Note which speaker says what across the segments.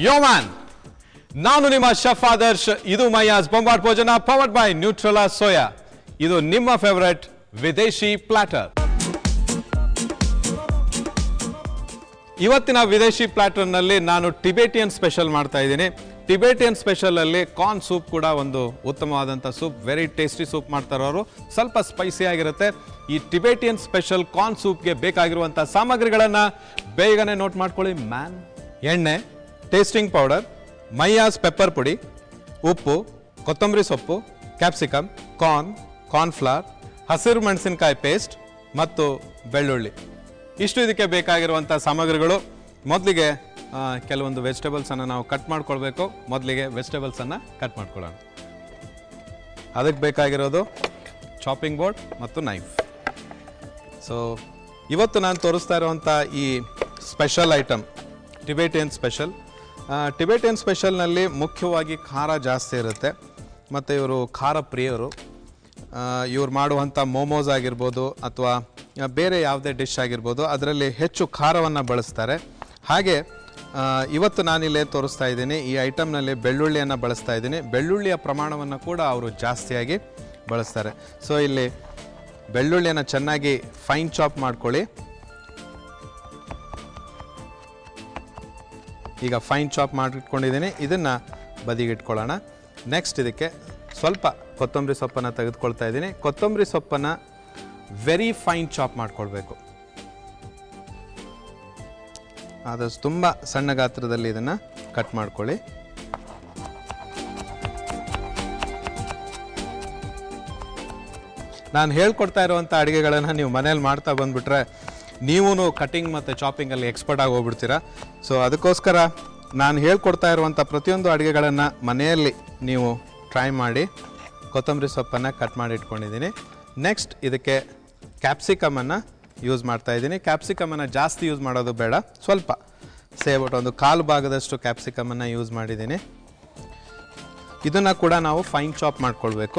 Speaker 1: ಯೋ man ನಾನು ನಿಮ್ಮ ಶಫ್ ಆದರ್ಶ್ ಇದು Maiyas Bombat Bhojana powered by Nutrela soya ಇದು ನಿಮ್ಮ ಫೇವರೆಟ್ ವಿದೇಶಿ ಪ್ಲಾಟರ್ ಇವತ್ತಿನ ವಿದೇಶಿ ಪ್ಲಾಟರ್ನಲ್ಲಿ ನಾನು ಟಿಬೇಟಿಯನ್ ಸ್ಪೆಷಲ್ ಮಾಡ್ತಾ ಇದ್ದೀನಿ ಟಿಬೇಟಿಯನ್ ಸ್ಪೆಷಲ್ ಅಲ್ಲಿ ಕಾರ್ನ್ ಸೂಪ್ ಕೂಡ ಒಂದು ಉತ್ತಮವಾದಂಥ ಸೂಪ್ ವೆರಿ ಟೇಸ್ಟಿ ಸೂಪ್ ಮಾಡ್ತಾರೆ ಅವರು ಸ್ವಲ್ಪ ಸ್ಪೈಸಿ ಆಗಿರುತ್ತೆ ಈ ಟಿಬೇಟಿಯನ್ ಸ್ಪೆಷಲ್ ಕಾರ್ನ್ ಸೂಪ್ಗೆ ಬೇಕಾಗಿರುವಂಥ ಸಾಮಗ್ರಿಗಳನ್ನು ಬೇಗನೆ ನೋಟ್ ಮಾಡ್ಕೊಳ್ಳಿ ಮ್ಯಾನ್ ಎಣ್ಣೆ ಟೇಸ್ಟಿಂಗ್ ಪೌಡರ್ ಮೈಯಾಸ್ ಪೆಪ್ಪರ್ ಪುಡಿ ಉಪ್ಪು ಕೊತ್ತಂಬರಿ ಸೊಪ್ಪು ಕ್ಯಾಪ್ಸಿಕಮ್ ಕಾರ್ನ್ ಕಾರ್ನ್ಫ್ಲವರ್ ಹಸಿರು ಮೆಣಸಿನಕಾಯಿ ಪೇಸ್ಟ್ ಮತ್ತು ಬೆಳ್ಳುಳ್ಳಿ ಇಷ್ಟು ಇದಕ್ಕೆ ಬೇಕಾಗಿರುವಂಥ ಸಾಮಗ್ರಿಗಳು ಮೊದಲಿಗೆ ಕೆಲವೊಂದು ವೆಜಿಟೇಬಲ್ಸನ್ನು ನಾವು ಕಟ್ ಮಾಡ್ಕೊಳ್ಬೇಕು ಮೊದಲಿಗೆ ವೆಜಿಟೇಬಲ್ಸನ್ನು ಕಟ್ ಮಾಡ್ಕೊಳ್ಳೋಣ ಅದಕ್ಕೆ ಬೇಕಾಗಿರೋದು ಚಾಪಿಂಗ್ ಬೋರ್ಡ್ ಮತ್ತು ನೈಫ್ ಸೊ ಇವತ್ತು ನಾನು ತೋರಿಸ್ತಾ ಇರುವಂಥ ಈ special item Tibetan special Tibetan ಸ್ಪೆಷಲ್ನಲ್ಲಿ ಮುಖ್ಯವಾಗಿ ಖಾರ ಜಾಸ್ತಿ ಇರುತ್ತೆ ಮತ್ತು ಇವರು ಖಾರ ಪ್ರಿಯರು ಇವ್ರು ಮಾಡುವಂಥ ಮೋಮೋಸ್ ಆಗಿರ್ಬೋದು ಅಥವಾ ಬೇರೆ ಯಾವುದೇ ಡಿಶ್ ಆಗಿರ್ಬೋದು ಅದರಲ್ಲಿ ಹೆಚ್ಚು ಖಾರವನ್ನು ಬಳಸ್ತಾರೆ ಹಾಗೆ ಆ, ಇವತ್ತು ನಾನಿಲ್ಲೇ ತೋರಿಸ್ತಾ ಇದ್ದೀನಿ ಈ ಐಟಮ್ನಲ್ಲಿ ಬೆಳ್ಳುಳ್ಳಿಯನ್ನು ಬಳಸ್ತಾ ಇದ್ದೀನಿ ಬೆಳ್ಳುಳ್ಳಿಯ ಪ್ರಮಾಣವನ್ನು ಕೂಡ ಅವರು ಜಾಸ್ತಿಯಾಗಿ ಬಳಸ್ತಾರೆ ಸೊ ಇಲ್ಲಿ ಬೆಳ್ಳುಳ್ಳಿಯನ್ನು ಚೆನ್ನಾಗಿ ಫೈನ್ ಚಾಪ್ ಮಾಡ್ಕೊಳ್ಳಿ ಈಗ ಫೈನ್ ಚಾಪ್ ಮಾಡಿಟ್ಕೊಂಡಿದ್ದೀನಿ ಇದನ್ನು ಬದಿಗಿಟ್ಕೊಳ್ಳೋಣ ನೆಕ್ಸ್ಟ್ ಇದಕ್ಕೆ ಸ್ವಲ್ಪ ಕೊತ್ತಂಬರಿ ಸೊಪ್ಪನ್ನು ತೆಗೆದುಕೊಳ್ತಾ ಇದ್ದೀನಿ ಕೊತ್ತಂಬರಿ ಸೊಪ್ಪನ್ನು ವೆರಿ ಫೈನ್ ಚಾಪ್ ಮಾಡ್ಕೊಳ್ಬೇಕು ಆದಷ್ಟು ತುಂಬ ಸಣ್ಣ ಗಾತ್ರದಲ್ಲಿ ಇದನ್ನು ಕಟ್ ಮಾಡ್ಕೊಳ್ಳಿ ನಾನು ಹೇಳ್ಕೊಡ್ತಾ ಇರುವಂಥ ಅಡುಗೆಗಳನ್ನು ನೀವು ಮನೇಲಿ ಮಾಡ್ತಾ ಬಂದುಬಿಟ್ರೆ ನೀವೂ ಕಟಿಂಗ್ ಮತ್ತು ಚಾಪಿಂಗಲ್ಲಿ ಎಕ್ಸ್ಪರ್ಟ್ ಆಗಿ ಹೋಗ್ಬಿಡ್ತೀರಾ ಸೊ ಅದಕ್ಕೋಸ್ಕರ ನಾನು ಹೇಳ್ಕೊಡ್ತಾ ಇರುವಂಥ ಪ್ರತಿಯೊಂದು ಅಡುಗೆಗಳನ್ನು ಮನೆಯಲ್ಲಿ ನೀವು ಟ್ರೈ ಮಾಡಿ ಕೊತ್ತಂಬರಿ ಸೊಪ್ಪನ್ನು ಕಟ್ ಮಾಡಿ ಇಟ್ಕೊಂಡಿದ್ದೀನಿ ನೆಕ್ಸ್ಟ್ ಇದಕ್ಕೆ ಕ್ಯಾಪ್ಸಿಕಮನ್ನು ಯೂಸ್ ಮಾಡ್ತಾ ಇದ್ದೀನಿ ಕ್ಯಾಪ್ಸಿಕಮನ್ನು ಜಾಸ್ತಿ ಯೂಸ್ ಮಾಡೋದು ಬೇಡ ಸ್ವಲ್ಪ ಸೇಬಿಟ್ಟು ಒಂದು ಕಾಲು ಭಾಗದಷ್ಟು ಕ್ಯಾಪ್ಸಿಕಮನ್ನು ಯೂಸ್ ಮಾಡಿದ್ದೀನಿ ಇದನ್ನು ಕೂಡ ನಾವು ಫೈನ್ ಚಾಪ್ ಮಾಡ್ಕೊಳ್ಬೇಕು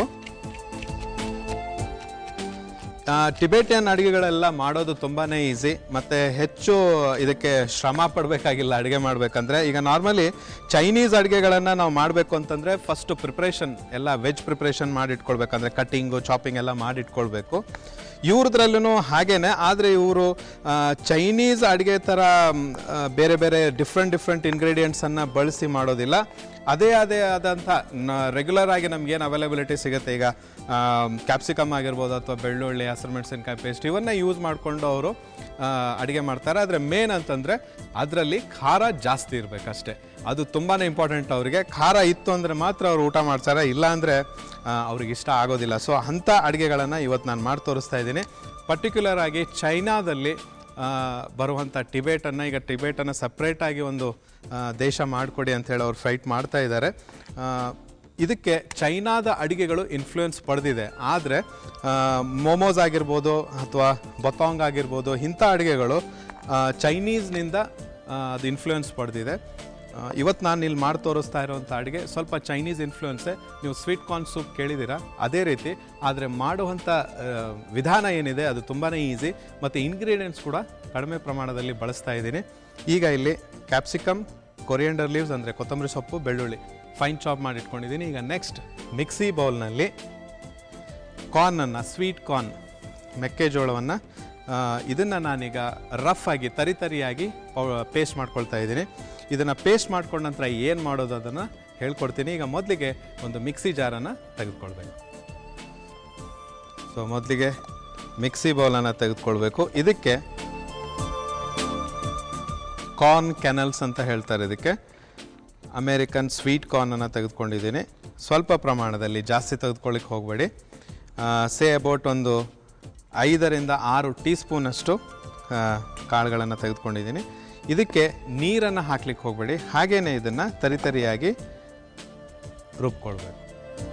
Speaker 1: ಟಿಬೇಟಿಯನ್ ಅಡುಗೆಗಳೆಲ್ಲ ಮಾಡೋದು ತುಂಬಾ ಈಸಿ ಮತ್ತು ಹೆಚ್ಚು ಇದಕ್ಕೆ ಶ್ರಮ ಪಡಬೇಕಾಗಿಲ್ಲ ಅಡುಗೆ ಮಾಡಬೇಕಂದ್ರೆ ಈಗ ನಾರ್ಮಲಿ ಚೈನೀಸ್ ಅಡುಗೆಗಳನ್ನು ನಾವು ಮಾಡಬೇಕು ಅಂತಂದರೆ ಫಸ್ಟು ಪ್ರಿಪ್ರೇಷನ್ ಎಲ್ಲ ವೆಜ್ ಪ್ರಿಪ್ರೇಷನ್ ಮಾಡಿಟ್ಕೊಳ್ಬೇಕಂದ್ರೆ ಕಟ್ಟಿಂಗು ಚಾಪಿಂಗ್ ಎಲ್ಲ ಮಾಡಿಟ್ಕೊಳ್ಬೇಕು ಇವ್ರದ್ರಲ್ಲೂ ಹಾಗೇನೆ ಆದರೆ ಇವರು ಚೈನೀಸ್ ಅಡುಗೆ ಥರ ಮ್, ಆ, ಬೇರೆ ಬೇರೆ ಡಿಫ್ರೆಂಟ್ ಡಿಫ್ರೆಂಟ್ ಇಂಗ್ರೀಡಿಯೆಂಟ್ಸನ್ನು ಬಳಸಿ ಮಾಡೋದಿಲ್ಲ ಅದೇ ಅದೇ ಆದಂಥ ರೆಗ್ಯುಲರ್ ಆಗಿ ನಮ್ಗೇನು ಅವೈಲಬಿಲಿಟಿ ಸಿಗುತ್ತೆ ಈಗ ಕ್ಯಾಪ್ಸಿಕಮ್ ಆಗಿರ್ಬೋದು ಅಥವಾ ಬೆಳ್ಳುಳ್ಳಿ ಹಸಿರು ಮೆಣಸಿನ್ಕಾಯಿ ಪೇಸ್ಟ್ ಇವನ್ನ ಯೂಸ್ ಮಾಡಿಕೊಂಡು ಅವರು ಅಡುಗೆ ಮಾಡ್ತಾರೆ ಆದರೆ ಮೇನ್ ಅಂತಂದರೆ ಅದರಲ್ಲಿ ಖಾರ ಜಾಸ್ತಿ ಇರಬೇಕಷ್ಟೇ ಅದು ತುಂಬಾ ಇಂಪಾರ್ಟೆಂಟ್ ಅವರಿಗೆ ಖಾರ ಇತ್ತು ಅಂದರೆ ಮಾತ್ರ ಅವ್ರು ಊಟ ಮಾಡ್ತಾರೆ ಇಲ್ಲ ಅಂದರೆ ಅವ್ರಿಗೆ ಇಷ್ಟ ಆಗೋದಿಲ್ಲ ಸೊ ಅಂಥ ಅಡುಗೆಗಳನ್ನು ಇವತ್ತು ನಾನು ಮಾಡಿ ತೋರಿಸ್ತಾ ಇದ್ದೀನಿ ಪರ್ಟಿಕ್ಯುಲರ್ ಆಗಿ ಚೈನಾದಲ್ಲಿ ಆ, ಬರುವಂಥ ಟಿಬೇಟನ್ನು ಈಗ ಟಿಬೇಟನ್ನು ಸಪ್ರೇಟಾಗಿ ಒಂದು ಆ, ದೇಶ ಮಾಡಿಕೊಡಿ ಅಂತೇಳಿ ಅವ್ರು ಫೈಟ್ ಮಾಡ್ತಾ ಇದ್ದಾರೆ ಆ, ಇದಕ್ಕೆ ಚೈನಾದ ಅಡುಗೆಗಳು ಇನ್ಫ್ಲೂಯೆನ್ಸ್ ಪಡೆದಿದೆ ಆದರೆ ಮೋಮೋಸ್ ಆಗಿರ್ಬೋದು ಅಥವಾ ಬೊತಾಂಗ್ ಆಗಿರ್ಬೋದು ಇಂಥ ಅಡುಗೆಗಳು ಚೈನೀಸ್ನಿಂದ ಅದು ಇನ್ಫ್ಲೂಯೆನ್ಸ್ ಪಡೆದಿದೆ ಇವತ್ತು ನಾನು ಇಲ್ಲಿ ಮಾಡಿ ತೋರಿಸ್ತಾ ಇರೋವಂಥ ಅಡುಗೆ ಸ್ವಲ್ಪ ಚೈನೀಸ್ ಇನ್ಫ್ಲೂಯೆನ್ಸೆ ನೀವು ಸ್ವೀಟ್ ಕಾರ್ನ್ ಸೂಪ್ ಕೇಳಿದ್ದೀರಾ ಅದೇ ರೀತಿ ಆದರೆ ಮಾಡುವಂಥ ಆ, ವಿಧಾನ ಏನಿದೆ ಅದು ತುಂಬಾ ಈಸಿ ಮತ್ತು ಇಂಗ್ರೀಡಿಯೆಂಟ್ಸ್ ಕೂಡ ಕಡಿಮೆ ಪ್ರಮಾಣದಲ್ಲಿ ಬಳಸ್ತಾ ಇದ್ದೀನಿ ಈಗ ಇಲ್ಲಿ ಕ್ಯಾಪ್ಸಿಕಮ್ ಕೊರಿಯಂಡರ್ ಲೀವ್ಸ್ ಅಂದರೆ ಕೊತ್ತಂಬರಿ ಸೊಪ್ಪು ಬೆಳ್ಳುಳ್ಳಿ ಫೈನ್ ಚಾಪ್ ಮಾಡಿ ಇಟ್ಕೊಂಡಿದ್ದೀನಿ ಈಗ ನೆಕ್ಸ್ಟ್ ಮಿಕ್ಸಿ ಬೌಲ್ನಲ್ಲಿ ಕಾರ್ನನ್ನು ಸ್ವೀಟ್ ಕಾರ್ನ್ ಮೆಕ್ಕೆಜೋಳವನ್ನು ಇದನ್ನು ನಾನೀಗ ರಫ್ ಆಗಿ ತರಿ ತರಿಯಾಗಿ ಪೇಸ್ಟ್ ಮಾಡ್ಕೊಳ್ತಾ ಇದ್ದೀನಿ ಇದನ್ನು ಪೇಸ್ಟ್ ಮಾಡ್ಕೊಂಡ ನಂತರ ಏನು ಮಾಡೋದು ಅದನ್ನು ಹೇಳ್ಕೊಡ್ತೀನಿ ಈಗ ಮೊದಲಿಗೆ ಒಂದು ಮಿಕ್ಸಿ ಜಾರನ್ನು ತೆಗೆದುಕೊಳ್ಬೇಕು ಸೊ ಮೊದಲಿಗೆ ಮಿಕ್ಸಿ ಬೌಲನ್ನು ತೆಗೆದುಕೊಳ್ಬೇಕು ಇದಕ್ಕೆ ಕಾರ್ನ್ ಕೆನಲ್ಸ್ ಅಂತ ಹೇಳ್ತಾರೆ ಇದಕ್ಕೆ ಅಮೇರಿಕನ್ ಸ್ವೀಟ್ ಕಾರ್ನನ್ನು ತೆಗೆದುಕೊಂಡಿದ್ದೀನಿ ಸ್ವಲ್ಪ ಪ್ರಮಾಣದಲ್ಲಿ ಜಾಸ್ತಿ ತೆಗೆದುಕೊಳ್ಳಿಕ್ಕೆ ಹೋಗಬೇಡಿ ಸೇ ಅಬೌಟ್ ಒಂದು ಐದರಿಂದ ಆರು ಟೀ ಸ್ಪೂನಷ್ಟು ಕಾಳುಗಳನ್ನು ತೆಗೆದುಕೊಂಡಿದ್ದೀನಿ ಇದಕ್ಕೆ ನೀರನ್ನು ಹಾಕ್ಲಿಕ್ಕೆ ಹೋಗಬೇಡಿ ಹಾಗೇನೆ ಇದನ್ನು ತರಿ ತರಿಯಾಗಿ ರುಬ್ಕೊಳ್ಬೇಕು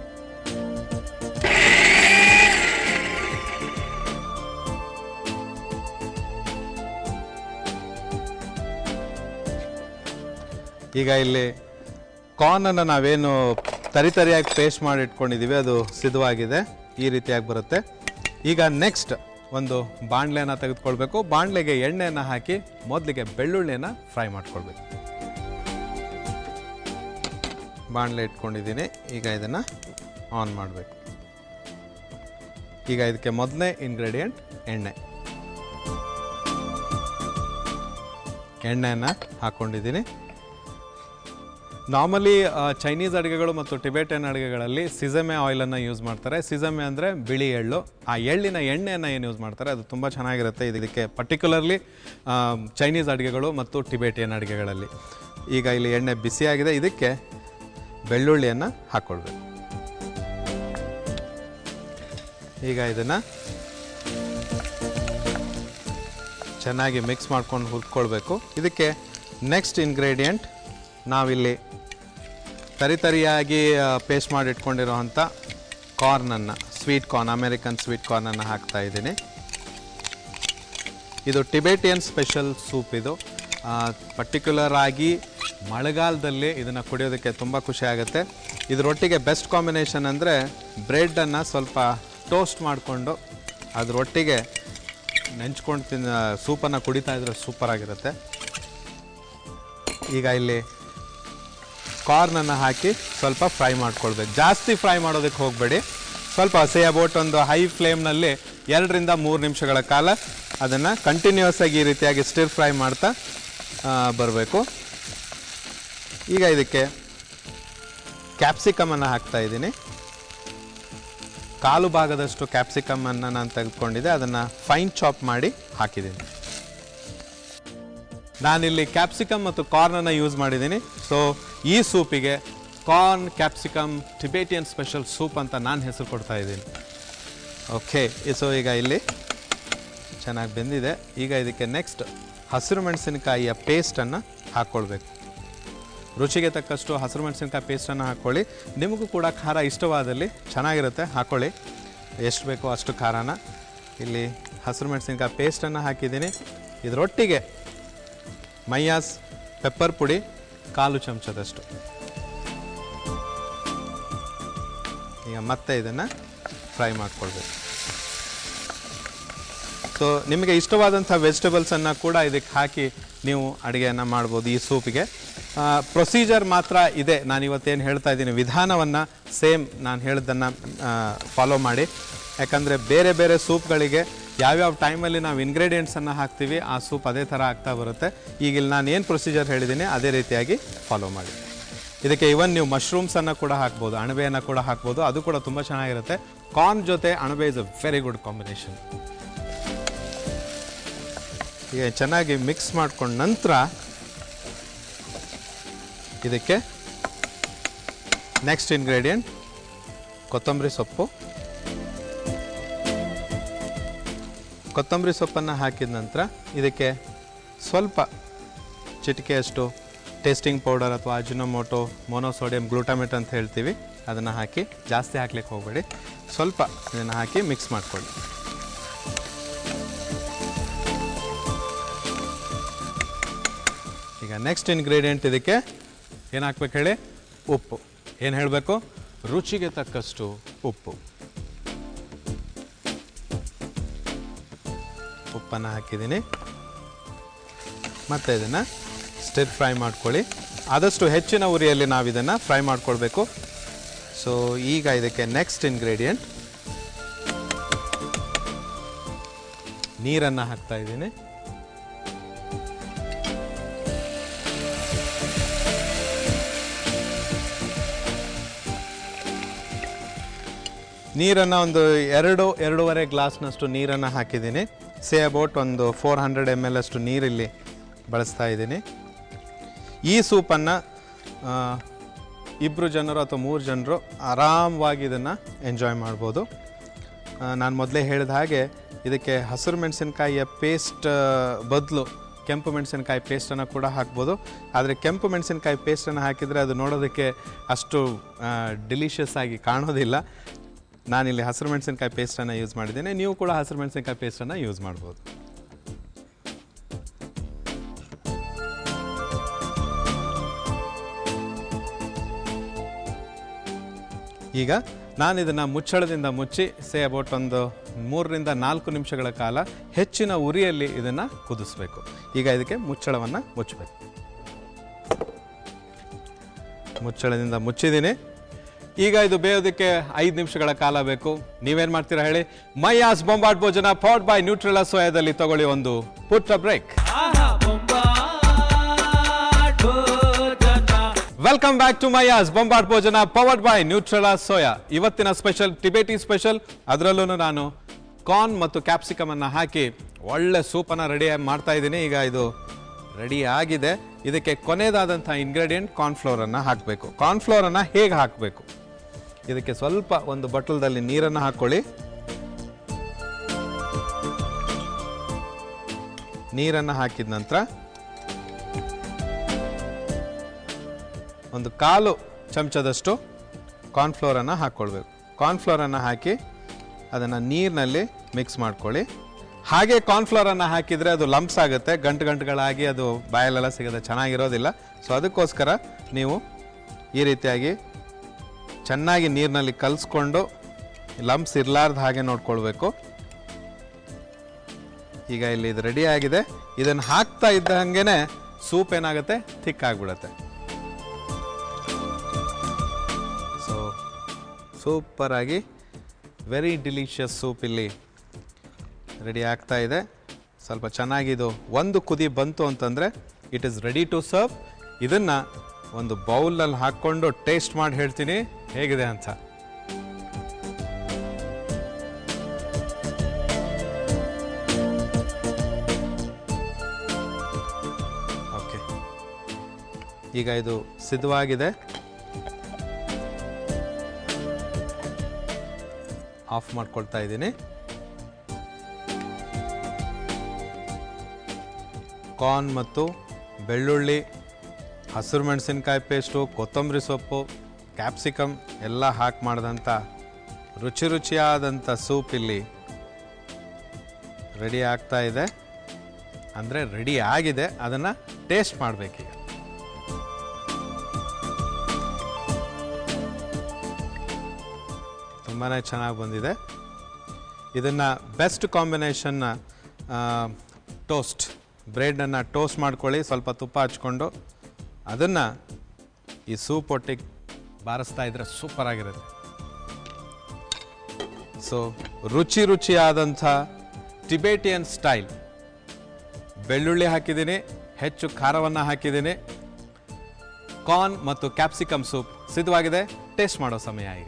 Speaker 1: ಈಗ ಇಲ್ಲಿ ಕಾರ್ನನ್ನು ನಾವೇನು ತರಿ ತರಿಯಾಗಿ ಪೇಸ್ಟ್ ಮಾಡಿ ಇಟ್ಕೊಂಡಿದ್ದೀವಿ ಅದು ಸಿದ್ಧವಾಗಿದೆ ಈ ರೀತಿಯಾಗಿ ಬರುತ್ತೆ ಈಗ ನೆಕ್ಸ್ಟ್ ಒಂದು ಬಾಣಲೆಯನ್ನು ತೆಗೆದುಕೊಳ್ಬೇಕು ಬಾಣಲೆಗೆ ಎಣ್ಣೆಯನ್ನು ಹಾಕಿ ಮೊದಲಿಗೆ ಬೆಳ್ಳುಳ್ಳಿಯನ್ನು ಫ್ರೈ ಮಾಡ್ಕೊಳ್ಬೇಕು ಬಾಣಲೆ ಇಟ್ಕೊಂಡಿದ್ದೀನಿ ಈಗ ಇದನ್ನು ಆನ್ ಮಾಡಬೇಕು ಈಗ ಇದಕ್ಕೆ ಮೊದಲನೇ ಇಂಗ್ರೀಡಿಯೆಂಟ್ ಎಣ್ಣೆ ಎಣ್ಣೆಯನ್ನು ಹಾಕ್ಕೊಂಡಿದ್ದೀನಿ ನಾರ್ಮಲಿ ಚೈನೀಸ್ ಅಡುಗೆಗಳು ಮತ್ತು ಟಿಬೆಟನ್ ಅಡುಗೆಗಳಲ್ಲಿ ಸಿಸಮೆ ಆಯಿಲನ್ನು ಯೂಸ್ ಮಾಡ್ತಾರೆ ಸಿಸಮೆ ಅಂದರೆ ಬಿಳಿ ಎಳ್ಳು ಆ ಎಳ್ಳಿನ ಎಣ್ಣೆಯನ್ನು ಏನು ಯೂಸ್ ಮಾಡ್ತಾರೆ ಅದು ತುಂಬ ಚೆನ್ನಾಗಿರುತ್ತೆ ಇದು ಇದಕ್ಕೆ ಪರ್ಟಿಕ್ಯುಲರ್ಲಿ ಚೈನೀಸ್ ಅಡುಗೆಗಳು ಮತ್ತು ಟಿಬೆಟಿಯನ್ ಅಡುಗೆಗಳಲ್ಲಿ ಈಗ ಇಲ್ಲಿ ಎಣ್ಣೆ ಬಿಸಿಯಾಗಿದೆ ಇದಕ್ಕೆ ಬೆಳ್ಳುಳ್ಳಿಯನ್ನು ಹಾಕ್ಕೊಳ್ಬೇಕು ಈಗ ಇದನ್ನು ಚೆನ್ನಾಗಿ ಮಿಕ್ಸ್ ಮಾಡ್ಕೊಂಡು ಹುರ್ಕೊಳ್ಬೇಕು ಇದಕ್ಕೆ ನೆಕ್ಸ್ಟ್ ಇಂಗ್ರೀಡಿಯೆಂಟ್ ನಾವಿಲ್ಲಿ ತರಿತರಿಯಾಗಿ ಪೇಸ್ಟ್ ಮಾಡಿ ಇಟ್ಕೊಂಡಿರೋವಂಥ ಕಾರ್ನನ್ನು ಸ್ವೀಟ್ ಕಾರ್ನ್ ಅಮೇರಿಕನ್ ಸ್ವೀಟ್ ಕಾರ್ನನ್ನು ಹಾಕ್ತಾ ಇದ್ದೀನಿ ಇದು ಟಿಬೇಟಿಯನ್ ಸ್ಪೆಷಲ್ ಸೂಪ್ ಇದು ಪರ್ಟಿಕ್ಯುಲರ್ ಆಗಿ ಮಳೆಗಾಲದಲ್ಲಿ ಇದನ್ನು ಕುಡಿಯೋದಕ್ಕೆ ತುಂಬ ಖುಷಿ ಆಗುತ್ತೆ ಇದರೊಟ್ಟಿಗೆ ಬೆಸ್ಟ್ ಕಾಂಬಿನೇಷನ್ ಅಂದರೆ ಬ್ರೆಡ್ಡನ್ನು ಸ್ವಲ್ಪ ಟೋಸ್ಟ್ ಮಾಡಿಕೊಂಡು ಅದರೊಟ್ಟಿಗೆ ನೆಂಚ್ಕೊಂಡು ತಿನ್ನ ಸೂಪನ್ನು ಕುಡಿತಾ ಇದ್ರೆ ಸೂಪರಾಗಿರುತ್ತೆ ಈಗ ಇಲ್ಲಿ ಕಾರ್ನನ್ನು ಹಾಕಿ ಸ್ವಲ್ಪ ಫ್ರೈ ಮಾಡ್ಕೊಳ್ಬೇಕು ಜಾಸ್ತಿ ಫ್ರೈ ಮಾಡೋದಕ್ಕೆ ಹೋಗಬೇಡಿ ಸ್ವಲ್ಪ ಹಸಿ ಅಬೌಟ್ ಒಂದು ಹೈ ಫ್ಲೇಮ್ನಲ್ಲಿ ಎರಡರಿಂದ ಮೂರು ನಿಮಿಷಗಳ ಕಾಲ ಅದನ್ನು ಕಂಟಿನ್ಯೂಸ್ ಆಗಿ ಈ ರೀತಿಯಾಗಿ ಸ್ಟಿರ್ ಫ್ರೈ ಮಾಡ್ತಾ ಬರಬೇಕು ಈಗ ಇದಕ್ಕೆ ಕ್ಯಾಪ್ಸಿಕಮನ್ನು ಹಾಕ್ತಾ ಇದ್ದೀನಿ ಕಾಲು ಭಾಗದಷ್ಟು ಕ್ಯಾಪ್ಸಿಕಮನ್ನು ನಾನು ತೆಗೆದುಕೊಂಡಿದ್ದೆ ಅದನ್ನು ಫೈನ್ ಚಾಪ್ ಮಾಡಿ ಹಾಕಿದ್ದೀನಿ ನಾನಿಲ್ಲಿ ಕ್ಯಾಪ್ಸಿಕಮ್ ಮತ್ತು ಕಾರ್ನನ್ನು ಯೂಸ್ ಮಾಡಿದ್ದೀನಿ ಸೊ ಈ ಸೂಪಿಗೆ corn capsicum Tibetan special soup ಅಂತ ನಾನು ಹೆಸರು ಕೊಡ್ತಾ ಇದ್ದೀನಿ ಓಕೆ ಸೊ ಈಗ ಇಲ್ಲಿ ಚೆನ್ನಾಗಿ ಬೆಂದಿದೆ ಈಗ ಇದಕ್ಕೆ ನೆಕ್ಸ್ಟ್ ಹಸಿರು ಮೆಣಸಿನಕಾಯಿಯ ಪೇಸ್ಟನ್ನು ಹಾಕ್ಕೊಳ್ಬೇಕು ರುಚಿಗೆ ತಕ್ಕಷ್ಟು ಹಸಿರು ಮೆಣಸಿನಕಾಯಿ ಪೇಸ್ಟನ್ನು ಹಾಕ್ಕೊಳ್ಳಿ ನಿಮಗೂ ಕೂಡ ಖಾರ ಇಷ್ಟವಾದಲ್ಲಿ ಚೆನ್ನಾಗಿರುತ್ತೆ ಹಾಕ್ಕೊಳ್ಳಿ ಎಷ್ಟು ಬೇಕೋ ಅಷ್ಟು ಖಾರನ ಇಲ್ಲಿ ಹಸಿರು ಮೆಣಸಿನಕಾಯಿ ಪೇಸ್ಟನ್ನು ಹಾಕಿದ್ದೀನಿ ಇದರೊಟ್ಟಿಗೆ ಮೈಯಾಸ್ ಪೆಪ್ಪರ್ ಪುಡಿ ಕಾಲು ಚಮಚದಷ್ಟು ಈಗ ಮತ್ತೆ ಇದನ್ನು ಫ್ರೈ ಮಾಡ್ಕೊಳ್ಬೇಕು ಸೊ ನಿಮಗೆ ಇಷ್ಟವಾದಂಥ ವೆಜಿಟೇಬಲ್ಸನ್ನು ಕೂಡ ಇದಕ್ಕೆ ಹಾಕಿ ನೀವು ಅಡುಗೆಯನ್ನು ಮಾಡ್ಬೋದು ಈ ಸೂಪಿಗೆ ಪ್ರೊಸೀಜರ್ ಮಾತ್ರ ಇದೆ ನಾನು ಇವತ್ತೇನು ಹೇಳ್ತಾ ಇದ್ದೀನಿ ವಿಧಾನವನ್ನು ಸೇಮ್ ನಾನು ಹೇಳಿದ್ದನ್ನು ಫಾಲೋ ಮಾಡಿ ಯಾಕಂದರೆ ಬೇರೆ ಬೇರೆ ಸೂಪ್ಗಳಿಗೆ ಯಾವ್ಯಾವ ಟೈಮಲ್ಲಿ ನಾವು ಇಂಗ್ರೀಡಿಯೆಂಟ್ಸನ್ನು ಹಾಕ್ತೀವಿ ಆ ಸೂಪ್ ಅದೇ ಥರ ಆಗ್ತಾ ಬರುತ್ತೆ ಈಗ ಇಲ್ಲಿ ನಾನು ಏನು ಪ್ರೊಸೀಜರ್ ಹೇಳಿದ್ದೀನಿ ಅದೇ ರೀತಿಯಾಗಿ ಫಾಲೋ ಮಾಡಿ ಇದಕ್ಕೆ ಇವನ್ ನೀವು ಮಶ್ರೂಮ್ಸನ್ನು ಕೂಡ ಹಾಕ್ಬೋದು ಅಣಬೆಯನ್ನು ಕೂಡ ಹಾಕ್ಬೋದು ಅದು ಕೂಡ ತುಂಬ ಚೆನ್ನಾಗಿರುತ್ತೆ ಕಾರ್ನ್ ಜೊತೆ ಅಣಬೆ is a very good combination ಈಗ ಚೆನ್ನಾಗಿ ಮಿಕ್ಸ್ ಮಾಡ್ಕೊಂಡ ನಂತರ ಇದಕ್ಕೆ ನೆಕ್ಸ್ಟ್ ಇಂಗ್ರೀಡಿಯೆಂಟ್ ಕೊತ್ತಂಬರಿ ಸೊಪ್ಪು ಕೊತ್ತಂಬರಿ ಸೊಪ್ಪನ್ನು ಹಾಕಿದ ನಂತರ ಇದಕ್ಕೆ ಸ್ವಲ್ಪ ಚಿಟಿಕೆಯಷ್ಟು ಟೇಸ್ಟಿಂಗ್ ಪೌಡರ್ ಅಥವಾ ಅಜಿನೋಮೋಟೊ ಮೊನೋಸೋಡಿಯಂ ಗ್ಲೂಟಾಮೇಟ್ ಅಂತ ಹೇಳ್ತೀವಿ ಅದನ್ನು ಹಾಕಿ ಜಾಸ್ತಿ ಹಾಕ್ಲಿಕ್ಕೆ ಹೋಗಬೇಡಿ ಸ್ವಲ್ಪ ಇದನ್ನು ಹಾಕಿ ಮಿಕ್ಸ್ ಮಾಡ್ಕೊಳ್ಳಿ ಈಗ ನೆಕ್ಸ್ಟ್ ಇಂಗ್ರೀಡಿಯೆಂಟ್ ಇದಕ್ಕೆ ಏನು ಹಾಕ್ಬೇಕು ಹೇಳಿ ಉಪ್ಪು ಏನು ಹೇಳಬೇಕು ರುಚಿಗೆ ತಕ್ಕಷ್ಟು ಉಪ್ಪು ಉಪ್ಪನ್ನು ಹಾಕಿದ್ದೀನಿ ಮತ್ತು ಇದನ್ನು ಸ್ಟಿರ್ ಫ್ರೈ ಮಾಡ್ಕೊಳ್ಳಿ ಆದಷ್ಟು ಹೆಚ್ಚಿನ ಉರಿಯಲ್ಲಿ ನಾವು ಇದನ್ನು ಫ್ರೈ ಮಾಡ್ಕೊಳ್ಬೇಕು ಸೊ ಈಗ ಇದಕ್ಕೆ ನೆಕ್ಸ್ಟ್ ಇಂಗ್ರೀಡಿಯೆಂಟ್ ನೀರನ್ನು ಹಾಕ್ತಾ ಇದ್ದೀನಿ ನೀರನ್ನು ಒಂದು ಎರಡು ಎರಡೂವರೆ ಗ್ಲಾಸ್ನಷ್ಟು ನೀರನ್ನು ಹಾಕಿದ್ದೀನಿ ಸೇ ಅಬೌಟ್ ಒಂದು ಫೋರ್ ಹಂಡ್ರೆಡ್ ಎಮ್ ಎಲ್ ಅಷ್ಟು ನೀರಿಲ್ಲಿ ಬಳಸ್ತಾ ಇದ್ದೀನಿ ಈ ಸೂಪನ್ನು ಇಬ್ಬರು ಜನರು ಅಥವಾ ಮೂರು ಜನರು ಆರಾಮವಾಗಿ ಇದನ್ನು ಎಂಜಾಯ್ ಮಾಡ್ಬೋದು ನಾನು ಮೊದಲೇ ಹೇಳಿದ ಹಾಗೆ ಇದಕ್ಕೆ ಹಸಿರು ಮೆಣಸಿನಕಾಯಿಯ ಪೇಸ್ಟ್ ಬದಲು ಕೆಂಪು ಮೆಣಸಿನಕಾಯಿ ಪೇಸ್ಟನ್ನು ಕೂಡ ಹಾಕ್ಬೋದು ಆದರೆ ಕೆಂಪು ಮೆಣಸಿನಕಾಯಿ ಪೇಸ್ಟನ್ನು ಹಾಕಿದರೆ ಅದು ನೋಡೋದಕ್ಕೆ ಅಷ್ಟು ಡಿಲಿಷಿಯಸ್ ಆಗಿ ಕಾಣೋದಿಲ್ಲ ನಾನಿಲ್ಲಿ ಹಸಿರು ಮೆಣಸಿನಕಾಯಿ ಪೇಸ್ಟನ್ನು ಯೂಸ್ ಮಾಡಿದ್ದೇನೆ ನೀವು ಕೂಡ ಹಸಿರು ಮೆಣಸಿನಕಾಯಿ ಪೇಸ್ಟನ್ನು ಯೂಸ್ ಮಾಡ್ಬೋದು ಈಗ ನಾನು ಇದನ್ನು ಮುಚ್ಚಳದಿಂದ ಮುಚ್ಚಿ ಸೇ ಅಬೌಟ್ ಒಂದು ಮೂರರಿಂದ ನಾಲ್ಕು ನಿಮಿಷಗಳ ಕಾಲ ಹೆಚ್ಚಿನ ಉರಿಯಲ್ಲಿ ಇದನ್ನು ಕುದಿಸ್ಬೇಕು ಈಗ ಇದಕ್ಕೆ ಮುಚ್ಚಳವನ್ನು ಮುಚ್ಚಬೇಕು ಮುಚ್ಚಳದಿಂದ ಮುಚ್ಚಿದ್ದೀನಿ ಈಗ ಇದು ಬೇಯೋದಕ್ಕೆ ಐದು ನಿಮಿಷಗಳ ಕಾಲ ಬೇಕು ನೀವೇನು ಮಾಡ್ತೀರಾ ಹೇಳಿ ಮೈಯಾಸ್ ಬೊಂಬಾಟ್ ಭೋಜನ ಪವರ್ಡ್ ಬೈ ನ್ಯೂಟ್ರೆಲಾ ಸೋಯಾದಲ್ಲಿ ತಗೊಳ್ಳಿ ಒಂದು ಪುಟ್ಟ ಬ್ರೇಕ್
Speaker 2: ಆಹಾ Bombat Bhojana
Speaker 1: welcome back to Maiyas Bombat Bhojana powered by Nutrela soya ಇವತ್ತಿನ ಸ್ಪೆಷಲ್ ಟಿಬೇಟಿ ಸ್ಪೆಷಲ್ ಅದರಲ್ಲೂ ನಾನು ಕಾರ್ನ್ ಮತ್ತು ಕ್ಯಾಪ್ಸಿಕಮ್ ಅನ್ನ ಹಾಕಿ ಒಳ್ಳೆ ಸೂಪನ್ನು ರೆಡಿ ಮಾಡ್ತಾ ಇದ್ದೀನಿ ಈಗ ಇದು ರೆಡಿ ಆಗಿದೆ ಇದಕ್ಕೆ ಕೊನೆಯದಾದಂಥ ಇಂಗ್ರೀಡಿಯೆಂಟ್ ಕಾರ್ನ್ಫ್ಲೋರನ್ನು ಹಾಕಬೇಕು ಕಾರ್ನ್ಫ್ಲೋರನ್ನು ಹೇಗೆ ಹಾಕಬೇಕು ಇದಕ್ಕೆ ಸ್ವಲ್ಪ ಒಂದು ಬಟ್ಲದಲ್ಲಿ ನೀರನ್ನು ಹಾಕ್ಕೊಳ್ಳಿ ನೀರನ್ನು ಹಾಕಿದ ನಂತರ ಒಂದು ಕಾಲು ಚಮಚದಷ್ಟು ಕಾರ್ನ್ಫ್ಲೋರನ್ನು ಹಾಕ್ಕೊಳ್ಬೇಕು ಕಾರ್ನ್ಫ್ಲೋರನ್ನು ಹಾಕಿ ಅದನ್ನು ನೀರಿನಲ್ಲಿ ಮಿಕ್ಸ್ ಮಾಡ್ಕೊಳ್ಳಿ ಹಾಗೆ ಕಾರ್ನ್ಫ್ಲೋರನ್ನು ಹಾಕಿದರೆ ಅದು ಲಂಪ್ಸ್ ಆಗುತ್ತೆ ಗಂಟು ಗಂಟುಗಳಾಗಿ ಅದು ಬಾಯಲ್ಲೆಲ್ಲ ಸಿಗದೆ ಚೆನ್ನಾಗಿರೋದಿಲ್ಲ ಸೊ ಅದಕ್ಕೋಸ್ಕರ ನೀವು ಈ ರೀತಿಯಾಗಿ ಚೆನ್ನಾಗಿ ನೀರಿನಲ್ಲಿ ಕಲಿಸ್ಕೊಂಡು ಲಂಪ್ಸ್ ಇರಲಾರ್ದ ಹಾಗೆ ನೋಡ್ಕೊಳ್ಬೇಕು ಈಗ ಇಲ್ಲಿ ಇದು ರೆಡಿ ಆಗಿದೆ ಇದನ್ನು ಹಾಕ್ತಾ ಇದ್ದ ಹಾಗೇನೆ ಸೂಪ್ ಏನಾಗುತ್ತೆ ಥಿಕ್ ಆಗಿಬಿಡುತ್ತೆ ಸೊ ಸೂಪರಾಗಿ ವೆರಿ ಡಿಲಿಷಿಯಸ್ ಸೂಪ್ ಇಲ್ಲಿ ರೆಡಿ ಆಗ್ತಾ ಇದೆ ಸ್ವಲ್ಪ ಚೆನ್ನಾಗಿದು ಒಂದು ಕುದಿ ಬಂತು ಅಂತಂದರೆ it is ready to serve ಇದನ್ನು ಒಂದು ಬೌಲಲ್ಲಿ ಹಾಕ್ಕೊಂಡು ಟೇಸ್ಟ್ ಮಾಡಿ ಹೇಳ್ತೀನಿ ಹೇಗಿದೆ ಅಂತ ಓಕೆ ಈಗ ಇದು ಸಿದ್ಧವಾಗಿದೆ ಆಫ್ ಮಾಡ್ಕೊಳ್ತಾ ಇದ್ದೀನಿ ಕಾರ್ನ್ ಮತ್ತು ಬೆಳ್ಳುಳ್ಳಿ ಹಸಿರು ಮೆಣಸಿನ್ಕಾಯಿ ಪೇಸ್ಟು ಕೊತ್ತಂಬರಿ ಸೊಪ್ಪು ಕ್ಯಾಪ್ಸಿಕಮ್ ಎಲ್ಲ ಹಾಕಿ ಮಾಡಿದಂಥ ರುಚಿ ರುಚಿಯಾದಂಥ ಸೂಪ್ ಇಲ್ಲಿ ರೆಡಿ ಆಗ್ತಾ ಇದೆ ಅಂದರೆ ರೆಡಿ ಆಗಿದೆ ಅದನ್ನು ಟೇಸ್ಟ್ ಮಾಡಬೇಕೀಗ ತುಂಬಾ ಚೆನ್ನಾಗಿ ಬಂದಿದೆ ಇದನ್ನು ಬೆಸ್ಟ್ ಕಾಂಬಿನೇಷನ್ನ ಟೋಸ್ಟ್ ಬ್ರೆಡನ್ನು ಟೋಸ್ಟ್ ಮಾಡ್ಕೊಳ್ಳಿ ಸ್ವಲ್ಪ ತುಪ್ಪ ಹಚ್ಕೊಂಡು ಅದನ್ನು ಈ ಸೂಪ್ ಒಟ್ಟಿಗೆ ಬಾರಿಸ್ತಾ ಇದ್ರೆ ಸೂಪರ್ ಆಗಿರುತ್ತೆ ಸೊ ರುಚಿ ರುಚಿಯಾದಂಥ ಟಿಬೇಟಿಯನ್ ಸ್ಟೈಲ್ ಬೆಳ್ಳುಳ್ಳಿ ಹಾಕಿದ್ದೀನಿ ಹೆಚ್ಚು ಖಾರವನ್ನು ಹಾಕಿದ್ದೀನಿ ಕಾರ್ನ್ ಮತ್ತು ಕ್ಯಾಪ್ಸಿಕಮ್ ಸೂಪ್ ಸಿದ್ಧವಾಗಿದೆ ಟೇಸ್ಟ್ ಮಾಡೋ ಸಮಯ ಈಗ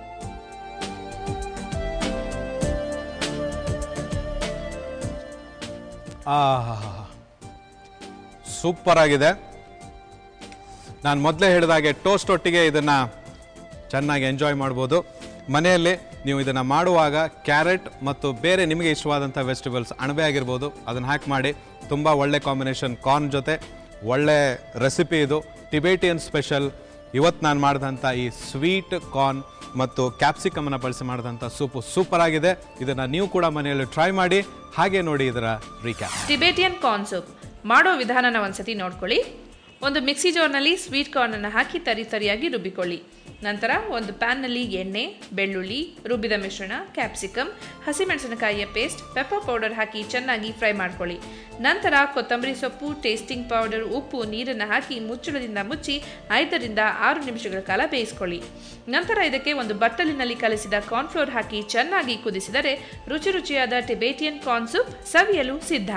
Speaker 1: ಸೂಪರ್ ಆಗಿದೆ ನಾನು ಮೊದಲೇ ಹೇಳಿದಾಗೆ ಟೋಸ್ಟ್ ಒಟ್ಟಿಗೆ ಇದನ್ನು ಚೆನ್ನಾಗಿ ಎಂಜಾಯ್ ಮಾಡ್ಬೋದು ಮನೆಯಲ್ಲಿ ನೀವು ಇದನ್ನು ಮಾಡುವಾಗ ಕ್ಯಾರೆಟ್ ಮತ್ತು ಬೇರೆ ನಿಮಗೆ ಇಷ್ಟವಾದಂಥ ವೆಜಿಟೇಬಲ್ಸ್ ಅಣಬೆ ಆಗಿರ್ಬೋದು ಅದನ್ನು ಹಾಕಿ ಮಾಡಿ ತುಂಬ ಒಳ್ಳೆ ಕಾಂಬಿನೇಷನ್ ಕಾರ್ನ್ ಜೊತೆ ಒಳ್ಳೆ ರೆಸಿಪಿ ಇದು ಟಿಬೇಟಿಯನ್ ಸ್ಪೆಷಲ್ ಇವತ್ತು ನಾನು ಮಾಡಿದಂಥ ಈ ಸ್ವೀಟ್ ಕಾರ್ನ್ ಮತ್ತು ಕ್ಯಾಪ್ಸಿಕಮನ್ನು ಬಳಸಿ ಮಾಡಿದಂಥ ಸೂಪು ಸೂಪರ್ ಆಗಿದೆ ಇದನ್ನು ನೀವು ಕೂಡ ಮನೆಯಲ್ಲಿ ಟ್ರೈ ಮಾಡಿ ಹಾಗೆ ನೋಡಿ ಇದರ ರೀಕ್ಯಾಪ್
Speaker 3: ಟಿಬೇಟಿಯನ್ ಕಾರ್ನ್ ಸೂಪ್ ಮಾಡೋ ವಿಧಾನನ ಒಂದ್ಸತಿ ನೋಡ್ಕೊಳ್ಳಿ ಒಂದು ಮಿಕ್ಸಿ ಜಾರ್ನಲ್ಲಿ ಸ್ವೀಟ್ ಕಾರ್ನನ್ನು ಹಾಕಿ ತರಿ ತರಿಯಾಗಿ ರುಬ್ಬಿಕೊಳ್ಳಿ ನಂತರ ಒಂದು ಪ್ಯಾನ್ನಲ್ಲಿ ಎಣ್ಣೆ ಬೆಳ್ಳುಳ್ಳಿ ರುಬ್ಬಿದ ಮಿಶ್ರಣ ಕ್ಯಾಪ್ಸಿಕಮ್ ಹಸಿಮೆಣಸಿನಕಾಯಿಯ ಪೇಸ್ಟ್ ಪೆಪ್ಪರ್ ಪೌಡರ್ ಹಾಕಿ ಚೆನ್ನಾಗಿ ಫ್ರೈ ಮಾಡ್ಕೊಳ್ಳಿ ನಂತರ ಕೊತ್ತಂಬರಿ ಸೊಪ್ಪು ಟೇಸ್ಟಿಂಗ್ ಪೌಡರ್ ಉಪ್ಪು ನೀರನ್ನು ಹಾಕಿ ಮುಚ್ಚಳದಿಂದ ಮುಚ್ಚಿ ಐದರಿಂದ ಆರು ನಿಮಿಷಗಳ ಕಾಲ ಬೇಯಿಸ್ಕೊಳ್ಳಿ ನಂತರ ಇದಕ್ಕೆ ಒಂದು ಬಟ್ಟಲಿನಲ್ಲಿ ಕಲಿಸಿದ ಕಾರ್ನ್ಫ್ಲೋರ್ ಹಾಕಿ ಚೆನ್ನಾಗಿ ಕುದಿಸಿದರೆ ರುಚಿ ರುಚಿಯಾದ ಟಿಬೇಟಿಯನ್ ಕಾರ್ನ್ ಸೂಪ್ ಸವಿಯಲು ಸಿದ್ಧ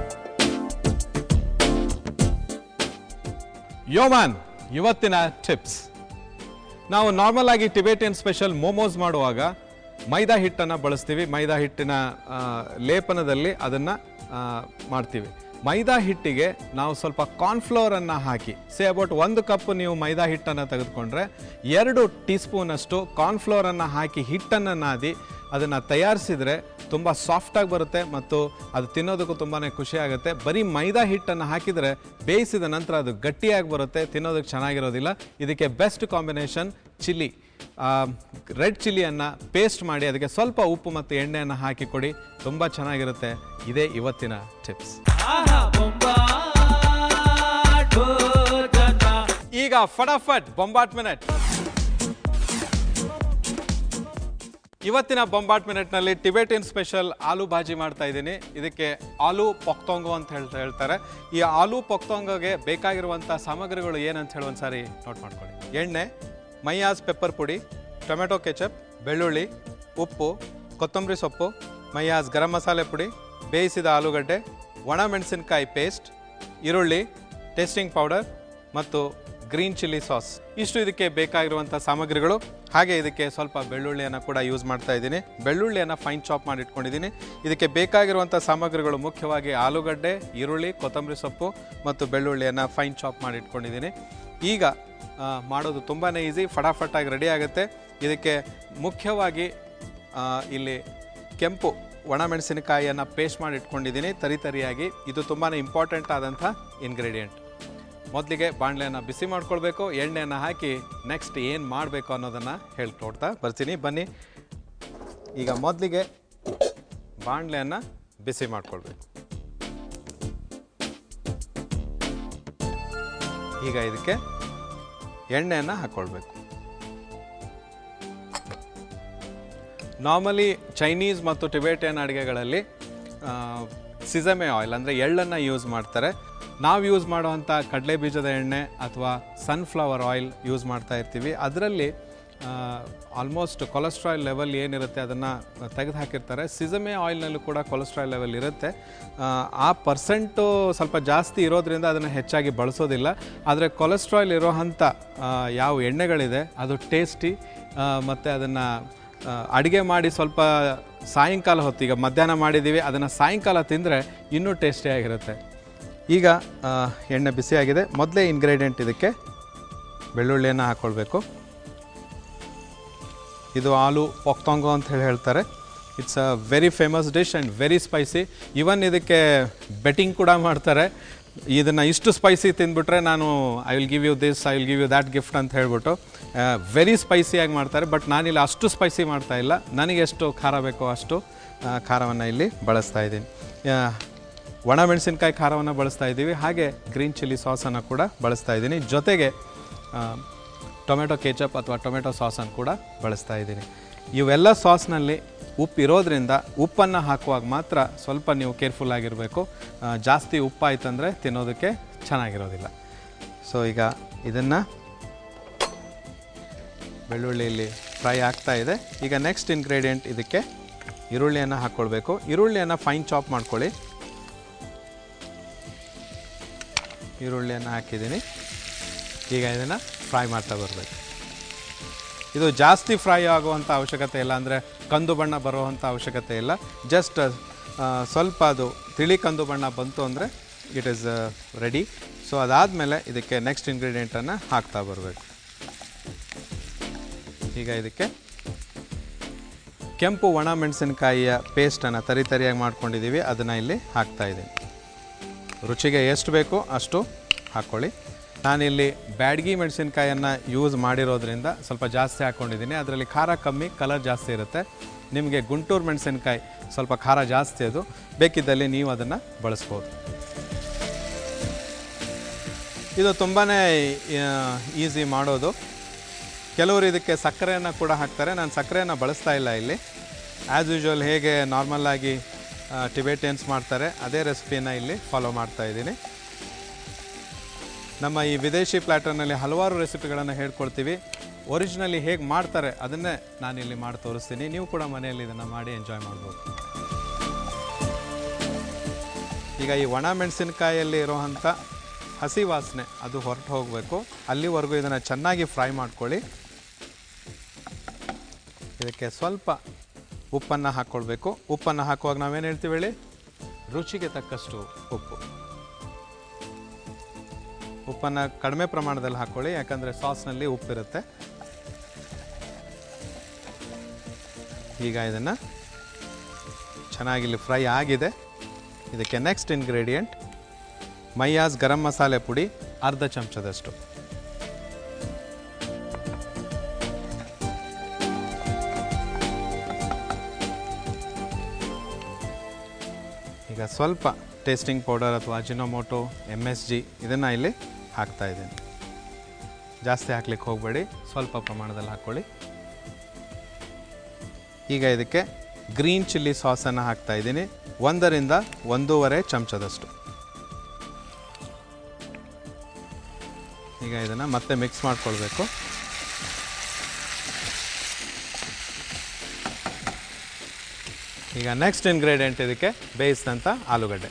Speaker 1: ಯೋಮಾನ್ ಇವತ್ತಿನ ಟಿಪ್ಸ್ ನಾವು ನಾರ್ಮಲ್ ಆಗಿ ಟಿಬೇಟಿಯನ್ ಸ್ಪೆಷಲ್ ಮೋಮೋಸ್ ಮಾಡುವಾಗ ಮೈದಾ ಹಿಟ್ಟನ್ನು ಬಳಸ್ತೀವಿ ಮೈದಾ ಹಿಟ್ಟಿನ ಆ, ಲೇಪನದಲ್ಲಿ ಅದನ್ನು ಮಾಡ್ತೀವಿ ಮೈದಾ ಹಿಟ್ಟಿಗೆ ನಾವು ಸ್ವಲ್ಪ ಕಾರ್ನ್ಫ್ಲೋರನ್ನು ಹಾಕಿ ಸೇ ಅಬೌಟ್ ಒಂದು ಕಪ್ ನೀವು ಮೈದಾ ಹಿಟ್ಟನ್ನು ತೆಗೆದುಕೊಂಡ್ರೆ ಎರಡು ಟೀ ಸ್ಪೂನಷ್ಟು ಕಾರ್ನ್ಫ್ಲೋರನ್ನು ಹಾಕಿ ಹಿಟ್ಟನ್ನು ನಾದಿ ಅದನ್ನು ತಯಾರಿಸಿದರೆ ತುಂಬ ಸಾಫ್ಟಾಗಿ ಬರುತ್ತೆ ಮತ್ತು ಅದು ತಿನ್ನೋದಕ್ಕೂ ತುಂಬಾ ಖುಷಿ ಆಗುತ್ತೆ ಬರೀ ಮೈದಾ ಹಿಟ್ಟನ್ನು ಹಾಕಿದರೆ ಬೇಯಿಸಿದ ನಂತರ ಅದು ಗಟ್ಟಿಯಾಗಿ ಬರುತ್ತೆ ತಿನ್ನೋದಕ್ಕೆ ಚೆನ್ನಾಗಿರೋದಿಲ್ಲ ಇದಕ್ಕೆ ಬೆಸ್ಟ್ ಕಾಂಬಿನೇಷನ್ ಚಿಲ್ಲಿ ರೆಡ್ ಚಿಲ್ಲಿಯನ್ನು ಪೇಸ್ಟ್ ಮಾಡಿ ಅದಕ್ಕೆ ಸ್ವಲ್ಪ ಉಪ್ಪು ಮತ್ತು ಎಣ್ಣೆಯನ್ನು ಹಾಕಿ ಕೊಡಿ ತುಂಬ ಚೆನ್ನಾಗಿರುತ್ತೆ ಇದೇ ಇವತ್ತಿನ ಟಿಪ್ಸ್
Speaker 2: ಆಹಾ ಬೊಂಬಾಟ್ ಭೋಜನ
Speaker 1: ಈಗ ಫಟಾಫಟ್ ಬೊಂಬಾಟ್ ಮಿನಿಟ್ ಇವತ್ತಿನ ಬೊಂಬಾಟ್ ಮಿನಿಟ್ನಲ್ಲಿ ಟಿಬೆಟಿಯನ್ ಸ್ಪೆಷಲ್ ಆಲೂ ಭಾಜಿ ಮಾಡ್ತಾ ಇದ್ದೀನಿ ಇದಕ್ಕೆ ಆಲೂ ಪೊಕ್ತೊಂಗೋ ಅಂತ ಹೇಳ್ತಾ ಹೇಳ್ತಾರೆ ಈ ಆಲೂ ಪೊಕ್ತೊಂಗೋಗೆ ಬೇಕಾಗಿರುವಂಥ ಸಾಮಗ್ರಿಗಳು ಏನಂತ ಹೇಳಿ ಒಂದ್ಸಾರಿ ನೋಟ್ ಮಾಡ್ಕೊಳ್ಳಿ ಎಣ್ಣೆ ಮೈಯಾಸ್ ಪೆಪ್ಪರ್ ಪುಡಿ ಟೊಮೆಟೊ ಕೆಚಪ್ ಬೆಳ್ಳುಳ್ಳಿ ಉಪ್ಪು ಕೊತ್ತಂಬರಿ ಸೊಪ್ಪು ಮೈಯಾಸ್ ಗರಂ ಮಸಾಲೆ ಪುಡಿ ಬೇಯಿಸಿದ ಆಲೂಗಡ್ಡೆ ಒಣ ಮೆಣಸಿನಕಾಯಿ ಪೇಸ್ಟ್ ಈರುಳ್ಳಿ ಟೇಸ್ಟಿಂಗ್ ಪೌಡರ್ ಮತ್ತು ಗ್ರೀನ್ ಚಿಲ್ಲಿ ಸಾಸ್ ಇಷ್ಟು ಇದಕ್ಕೆ ಬೇಕಾಗಿರುವಂಥ ಸಾಮಗ್ರಿಗಳು ಹಾಗೆ ಇದಕ್ಕೆ ಸ್ವಲ್ಪ ಬೆಳ್ಳುಳ್ಳಿಯನ್ನು ಕೂಡ ಯೂಸ್ ಮಾಡ್ತಾ ಇದ್ದೀನಿ ಬೆಳ್ಳುಳ್ಳಿಯನ್ನು ಫೈನ್ ಚಾಪ್ ಮಾಡಿ ಇಟ್ಕೊಂಡಿದ್ದೀನಿ ಇದಕ್ಕೆ ಬೇಕಾಗಿರುವಂಥ ಸಾಮಗ್ರಿಗಳು ಮುಖ್ಯವಾಗಿ ಆಲೂಗಡ್ಡೆ ಈರುಳ್ಳಿ ಕೊತ್ತಂಬರಿ ಸೊಪ್ಪು ಮತ್ತು ಬೆಳ್ಳುಳ್ಳಿಯನ್ನು ಫೈನ್ ಚಾಪ್ ಮಾಡಿ ಇಟ್ಕೊಂಡಿದ್ದೀನಿ ಈಗ ಆ, ಮಾಡೋದು ತುಂಬಾ ಈಸಿ ಫಟಾಫಟಾಗಿ ರೆಡಿ ಆಗುತ್ತೆ ಇದಕ್ಕೆ ಮುಖ್ಯವಾಗಿ ಆ, ಇಲ್ಲಿ ಕೆಂಪು ಒಣಮೆಣಸಿನಕಾಯಿಯನ್ನು ಪೇಸ್ಟ್ ಮಾಡಿ ಇಟ್ಕೊಂಡಿದ್ದೀನಿ ತರಿ ತರಿಯಾಗಿ ಇದು ತುಂಬಾ ಇಂಪಾರ್ಟೆಂಟ್ ಆದಂಥ ಇಂಗ್ರೀಡಿಯೆಂಟ್ ಮೊದಲಿಗೆ ಬಾಣಲೆಯನ್ನು ಬಿಸಿ ಮಾಡ್ಕೊಳ್ಬೇಕು ಎಣ್ಣೆಯನ್ನು ಹಾಕಿ ನೆಕ್ಸ್ಟ್ ಏನು ಮಾಡಬೇಕು ಅನ್ನೋದನ್ನು ಹೇಳ್ಕೊಡ್ತಾ ಬರ್ತೀನಿ ಬನ್ನಿ ಈಗ ಮೊದಲಿಗೆ ಬಾಣಲೆಯನ್ನು ಬಿಸಿ ಮಾಡ್ಕೊಳ್ಬೇಕು ಈಗ ಇದಕ್ಕೆ ಎಣ್ಣೆಯನ್ನು ಹಾಕ್ಕೊಳ್ಬೇಕು ನಾರ್ಮಲಿ ಚೈನೀಸ್ ಮತ್ತು ಟಿಬೇಟಿಯನ್ ಅಡುಗೆಗಳಲ್ಲಿ ಸಿಸಮೆ ಆಯಿಲ್ ಅಂದರೆ ಎಳ್ಳನ್ನು ಯೂಸ್ ಮಾಡ್ತಾರೆ ನಾವು ಯೂಸ್ ಮಾಡುವಂಥ ಕಡಲೆ ಬೀಜದ ಎಣ್ಣೆ ಅಥವಾ ಸನ್ಫ್ಲವರ್ ಆಯಿಲ್ ಯೂಸ್ ಮಾಡ್ತಾ ಇರ್ತೀವಿ ಅದರಲ್ಲಿ ಆಲ್ಮೋಸ್ಟ್ ಕೊಲೆಸ್ಟ್ರಾಲ್ ಲೆವೆಲ್ ಏನಿರುತ್ತೆ ಅದನ್ನು ತೆಗೆದು ಹಾಕಿರ್ತಾರೆ ಸಿಸಮೆ ಆಯಿಲ್ನಲ್ಲೂ ಕೂಡ ಕೊಲೆಸ್ಟ್ರಾಲ್ ಲೆವೆಲ್ ಇರುತ್ತೆ ಆ, ಆ ಪರ್ಸೆಂಟು ಸ್ವಲ್ಪ ಜಾಸ್ತಿ ಇರೋದ್ರಿಂದ ಅದನ್ನು ಹೆಚ್ಚಾಗಿ ಬಳಸೋದಿಲ್ಲ ಆದರೆ ಕೊಲೆಸ್ಟ್ರಾಲ್ ಇರೋವಂಥ ಯಾವ ಎಣ್ಣೆಗಳಿದೆ ಅದು ಟೇಸ್ಟಿ ಮತ್ತು ಅದನ್ನು ಅಡುಗೆ ಮಾಡಿ ಸ್ವಲ್ಪ ಸಾಯಂಕಾಲ ಹೊತ್ತು ಈಗ ಮಧ್ಯಾಹ್ನ ಮಾಡಿದ್ದೀವಿ ಅದನ್ನು ಸಾಯಂಕಾಲ ತಿಂದರೆ ಇನ್ನೂ ಟೇಸ್ಟಿಯಾಗಿರುತ್ತೆ ಈಗ ಆ, ಎಣ್ಣೆ ಬಿಸಿಯಾಗಿದೆ ಮೊದಲೇ ಇಂಗ್ರೀಡಿಯೆಂಟ್ ಇದಕ್ಕೆ ಬೆಳ್ಳುಳ್ಳಿಯನ್ನು ಹಾಕ್ಕೊಳ್ಬೇಕು ಇದು ಆಲೂ ಪೊಕ್ತೊಂಗೋ ಅಂತ ಹೇಳಿ ಹೇಳ್ತಾರೆ it's a very famous dish and very spicy even ಇದಕ್ಕೆ ಬೆಟ್ಟಿಂಗ್ ಕೂಡ ಮಾಡ್ತಾರೆ ಇದನ್ನು ಇಷ್ಟು ಸ್ಪೈಸಿ ತಿಂದ್ಬಿಟ್ರೆ ನಾನು I will give you this I will give you that gift ಅಂತ ಹೇಳ್ಬಿಟ್ಟು ವೆರಿ ಸ್ಪೈಸಿಯಾಗಿ ಮಾಡ್ತಾರೆ ಬಟ್ ನಾನಿಲ್ಲಿ ಅಷ್ಟು ಸ್ಪೈಸಿ ಮಾಡ್ತಾ ಇಲ್ಲ ನನಗೆ ಎಷ್ಟು ಖಾರ ಬೇಕೋ ಅಷ್ಟು ಖಾರವನ್ನು ಇಲ್ಲಿ ಬಳಸ್ತಾ ಇದ್ದೀನಿ ಆ, ಒಣ ಮೆಣಸಿನ್ಕಾಯಿ ಖಾರವನ್ನು ಬಳಸ್ತಾ ಇದ್ದೀವಿ ಹಾಗೆ ಗ್ರೀನ್ ಚಿಲ್ಲಿ ಸಾಸನ್ನು ಕೂಡ ಬಳಸ್ತಾ ಇದ್ದೀನಿ ಜೊತೆಗೆ ಆ, ಟೊಮೆಟೊ ಕೆಚಪ್ ಅಥವಾ ಟೊಮೆಟೊ ಸಾಸನ್ನು ಕೂಡ ಬಳಸ್ತಾ ಇದ್ದೀನಿ ಇವೆಲ್ಲ ಸಾಸ್ನಲ್ಲಿ ಉಪ್ಪು ಇರೋದ್ರಿಂದ ಉಪ್ಪನ್ನು ಹಾಕುವಾಗ ಮಾತ್ರ ಸ್ವಲ್ಪ ನೀವು ಕೇರ್ಫುಲ್ ಆಗಿರಬೇಕು ಆ, ಜಾಸ್ತಿ ಉಪ್ಪಾಯ್ತಂದರೆ ತಿನ್ನೋದಕ್ಕೆ ಚೆನ್ನಾಗಿರೋದಿಲ್ಲ ಸೊ ಈಗ ಇದನ್ನು ಬೆಳ್ಳುಳ್ಳಿಯಲ್ಲಿ ಫ್ರೈ ಆಗ್ತಾ ಇದೆ ಈಗ ನೆಕ್ಸ್ಟ್ ಇಂಗ್ರೀಡಿಯೆಂಟ್ ಇದಕ್ಕೆ ಈರುಳ್ಳಿಯನ್ನು ಹಾಕ್ಕೊಳ್ಬೇಕು ಈರುಳ್ಳಿಯನ್ನು ಫೈನ್ ಚಾಪ್ ಮಾಡ್ಕೊಳ್ಳಿ ಈರುಳ್ಳಿಯನ್ನು ಹಾಕಿದ್ದೀನಿ ಈಗ ಇದನ್ನು ಫ್ರೈ ಮಾಡ್ತಾ ಬರಬೇಕು ಇದು ಜಾಸ್ತಿ ಫ್ರೈ ಆಗುವಂಥ ಅವಶ್ಯಕತೆ ಇಲ್ಲ ಅಂದರೆ ಕಂದು ಬಣ್ಣ ಬರುವಂಥ ಅವಶ್ಯಕತೆ ಇಲ್ಲ ಜಸ್ಟ್ ಸ್ವಲ್ಪ ಅದು ತಿಳಿ ಕಂದು ಬಣ್ಣ ಬಂತು ಅಂದರೆ ಇಟ್ ಈಸ್ ರೆಡಿ ಸೊ ಅದಾದಮೇಲೆ ಇದಕ್ಕೆ ನೆಕ್ಸ್ಟ್ ಇಂಗ್ರೀಡಿಯೆಂಟನ್ನು ಹಾಕ್ತಾ ಬರಬೇಕು ಈಗ ಇದಕ್ಕೆ ಕೆಂಪು ಒಣ ಮೆಣಸಿನಕಾಯಿಯ ಪೇಸ್ಟನ್ನು ತರಿ ತರಿಯಾಗಿ ಮಾಡ್ಕೊಂಡಿದ್ದೀವಿ ಅದನ್ನು ಇಲ್ಲಿ ಹಾಕ್ತಾ ಇದ್ದೀನಿ ರುಚಿಗೆ ಎಷ್ಟು ಬೇಕೋ ಅಷ್ಟು ಹಾಕ್ಕೊಳ್ಳಿ ನಾನಿಲ್ಲಿ ಬ್ಯಾಡಗಿ ಮೆಣಸಿನ್ಕಾಯನ್ನು ಯೂಸ್ ಮಾಡಿರೋದ್ರಿಂದ ಸ್ವಲ್ಪ ಜಾಸ್ತಿ ಹಾಕ್ಕೊಂಡಿದ್ದೀನಿ ಅದರಲ್ಲಿ ಖಾರ ಕಮ್ಮಿ ಕಲರ್ ಜಾಸ್ತಿ ಇರುತ್ತೆ ನಿಮಗೆ ಗುಂಟೂರು ಮೆಣಸಿನ್ಕಾಯಿ ಸ್ವಲ್ಪ ಖಾರ ಜಾಸ್ತಿ ಅದು ಬೇಕಿದ್ದಲ್ಲಿ ನೀವು ಅದನ್ನು ಬಳಸ್ಬೋದು ಇದು ತುಂಬಾ ಈಸಿ ಮಾಡೋದು ಕೆಲವರು ಇದಕ್ಕೆ ಸಕ್ಕರೆಯನ್ನು ಕೂಡ ಹಾಕ್ತಾರೆ ನಾನು ಸಕ್ಕರೆಯನ್ನು ಬಳಸ್ತಾ ಇಲ್ಲ ಇಲ್ಲಿ ಆ್ಯಸ್ ಯೂಶ್ವಲ್ ಹೇಗೆ ನಾರ್ಮಲ್ ಆಗಿ ಟಿಬೇಟಿಯನ್ಸ್ ಮಾಡ್ತಾರೆ ಅದೇ ರೆಸಿಪಿಯನ್ನು ಇಲ್ಲಿ ಫಾಲೋ ಮಾಡ್ತಾ ಇದ್ದೀನಿ ನಮ್ಮ ಈ ವಿದೇಶಿ ಪ್ಲ್ಯಾಟರ್ನಲ್ಲಿ ಹಲವಾರು ರೆಸಿಪಿಗಳನ್ನು ಹೇಳ್ಕೊಳ್ತೀವಿ ಒರಿಜಿನಲಿ ಹೇಗೆ ಮಾಡ್ತಾರೆ ಅದನ್ನೇ ನಾನಿಲ್ಲಿ ಮಾಡಿ ತೋರಿಸ್ತೀನಿ ನೀವು ಕೂಡ ಮನೆಯಲ್ಲಿ ಇದನ್ನು ಮಾಡಿ ಎಂಜಾಯ್ ಮಾಡ್ಬೋದು ಈಗ ಈ ಒಣ ಮೆಣಸಿನಕಾಯಲ್ಲಿ ಇರುವಂಥ ಹಸಿ ವಾಸನೆ ಅದು ಹೊರಟು ಹೋಗಬೇಕು ಅಲ್ಲಿವರೆಗೂ ಇದನ್ನು ಚೆನ್ನಾಗಿ ಫ್ರೈ ಮಾಡ್ಕೊಳ್ಳಿ ಇದಕ್ಕೆ ಸ್ವಲ್ಪ ಉಪ್ಪನ್ನು ಹಾಕ್ಕೊಳ್ಬೇಕು ಉಪ್ಪನ್ನು ಹಾಕುವಾಗ ನಾವೇನು ಹೇಳ್ತೀವಿ ಹೇಳಿ ರುಚಿಗೆ ತಕ್ಕಷ್ಟು ಉಪ್ಪು ಉಪ್ಪನ್ನು ಕಡಿಮೆ ಪ್ರಮಾಣದಲ್ಲಿ ಹಾಕ್ಕೊಳ್ಳಿ ಯಾಕಂದರೆ ಸಾಸ್ನಲ್ಲಿ ಉಪ್ಪಿರುತ್ತೆ ಈಗ ಇದನ್ನು ಚೆನ್ನಾಗಿ ಇಲ್ಲಿ ಫ್ರೈ ಆಗಿದೆ ಇದಕ್ಕೆ ನೆಕ್ಸ್ಟ್ ಇಂಗ್ರೀಡಿಯೆಂಟ್ ಮೈಯಾಸ್ ಗರಂ ಮಸಾಲೆ ಪುಡಿ ಅರ್ಧ ಚಮಚದಷ್ಟು ಈಗ ಸ್ವಲ್ಪ ಟೇಸ್ಟಿಂಗ್ ಪೌಡರ್ ಅಥವಾ ಅಜಿನೋಮೋಟೊ ಎಮ್ ಎಸ್ ಜಿ ಇದನ್ನು ಇಲ್ಲಿ ಹಾಕ್ತಾ ಇದ್ದೀನಿ ಜಾಸ್ತಿ ಹಾಕ್ಲಿಕ್ಕೆ ಹೋಗಬೇಡಿ ಸ್ವಲ್ಪ ಪ್ರಮಾಣದಲ್ಲಿ ಹಾಕ್ಕೊಳ್ಳಿ ಈಗ ಇದಕ್ಕೆ ಗ್ರೀನ್ ಚಿಲ್ಲಿ ಸಾಸನ್ನು ಹಾಕ್ತಾ ಇದ್ದೀನಿ ಒಂದರಿಂದ ಒಂದೂವರೆ ಚಮಚದಷ್ಟು ಈಗ ಇದನ್ನು ಮತ್ತೆ ಮಿಕ್ಸ್ ಮಾಡ್ಕೊಳ್ಬೇಕು ಈಗ ನೆಕ್ಸ್ಟ್ ಇಂಗ್ರೀಡಿಯೆಂಟ್ ಇದಕ್ಕೆ ಬೇಯಿಸಿದಂಥ ಆಲೂಗಡ್ಡೆ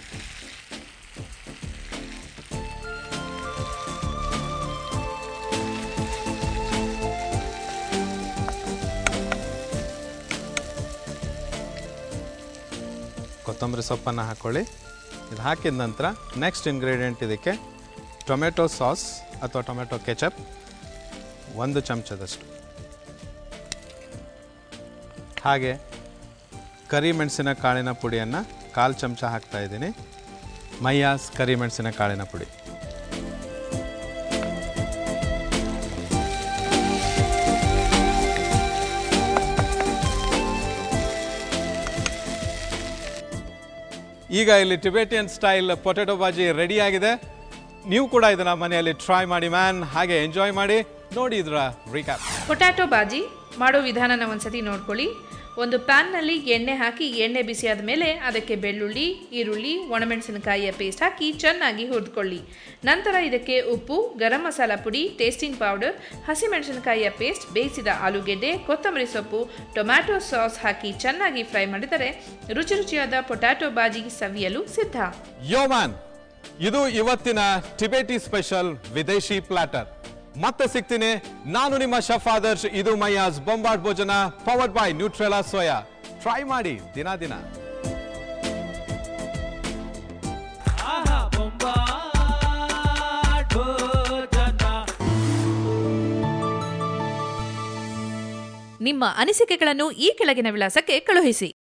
Speaker 1: ಕೊತ್ತಂಬರಿ ಸೊಪ್ಪನ್ನು ಹಾಕ್ಕೊಳ್ಳಿ ಇದು ಹಾಕಿದ ನಂತರ ನೆಕ್ಸ್ಟ್ ಇಂಗ್ರೀಡಿಯೆಂಟ್ ಇದಕ್ಕೆ ಟೊಮೆಟೊ ಸಾಸ್ ಅಥವಾ ಟೊಮೆಟೊ ಕೆಚಪ್ ಒಂದು ಚಮಚದಷ್ಟು ಹಾಗೆ ಕರಿಮೆಣಸಿನ ಕಾಳಿನ ಪುಡಿಯನ್ನು ಕಾಲು ಚಮಚ ಹಾಕ್ತಾ ಇದ್ದೀನಿ ಮೈಯಾಸ್ ಕರಿಮೆಣಸಿನ ಕಾಳಿನ ಪುಡಿ ಈಗ ಇಲ್ಲಿ Tibetan style potato bhaji ready ಆಗಿದೆ ನೀವು ಕೂಡ ಇದನ್ನ ಮನೆಯಲ್ಲಿ ಟ್ರೈ ಮಾಡಿ ಮ್ಯಾನ್ ಹಾಗೆ ಎಂಜಾಯ್ ಮಾಡಿ ನೋಡಿ ಇದರ ರೀಕ್ಯಾಪ್
Speaker 3: ಪೊಟ್ಯಾಟೊ ಬಾಜಿ ಮಾಡೋ ವಿಧಾನನ ಒಂದ್ಸತಿ ನೋಡ್ಕೊಳ್ಳಿ ಒಂದು ಪ್ಯಾನ್ನಲ್ಲಿ ಎಣ್ಣೆ ಹಾಕಿ ಎಣ್ಣೆ ಬಿಸಿಯಾದ ಮೇಲೆ ಅದಕ್ಕೆ ಬೆಳ್ಳುಳ್ಳಿ ಈರುಳ್ಳಿ ಒಣಮೆಣಸಿನಕಾಯಿಯ ಪೇಸ್ಟ್ ಹಾಕಿ ಚೆನ್ನಾಗಿ ಹುರಿದುಕೊಳ್ಳಿ ನಂತರ ಇದಕ್ಕೆ ಉಪ್ಪು ಗರಂ ಮಸಾಲ ಪುಡಿ ಟೇಸ್ಟಿಂಗ್ ಪೌಡರ್ ಹಸಿಮೆಣಸಿನಕಾಯಿಯ ಪೇಸ್ಟ್ ಬೇಯಿಸಿದ ಆಲೂಗೆಡ್ಡೆ ಕೊತ್ತಂಬರಿ ಸೊಪ್ಪು ಟೊಮ್ಯಾಟೊ ಸಾಸ್ ಹಾಕಿ ಚೆನ್ನಾಗಿ ಫ್ರೈ ಮಾಡಿದರೆ ರುಚಿ ರುಚಿಯಾದ ಪೊಟ್ಯಾಟೊ ಬಾಜಿ ಸವಿಯಲು ಸಿದ್ಧ
Speaker 1: ಯೋ ಮ್ಯಾನ್ ಇದು ಇವತ್ತಿನ ಟಿಬೇಟಿ ಸ್ಪೆಷಲ್ ವಿದೇಶಿ ಪ್ಲಾಟರ್ ಮತ್ತೆ ಸಿಗ್ತೀನಿ ನಾನು ನಿಮ್ಮ ಶಫ್ ಆದರ್ಶ್ ಇದು Maiyas Bombat Bhojana powered by Nutrela soya try ಮಾಡಿ ದಿನ ದಿನ
Speaker 2: ಆಹಾ ಬೊಂಬಾಟ್ ಭೋಜನ
Speaker 3: ನಿಮ್ಮ ಅನಿಸಿಕೆಗಳನ್ನು ಈ ಕೆಳಗಿನ ವಿಳಾಸಕ್ಕೆ ಕಳುಹಿಸಿ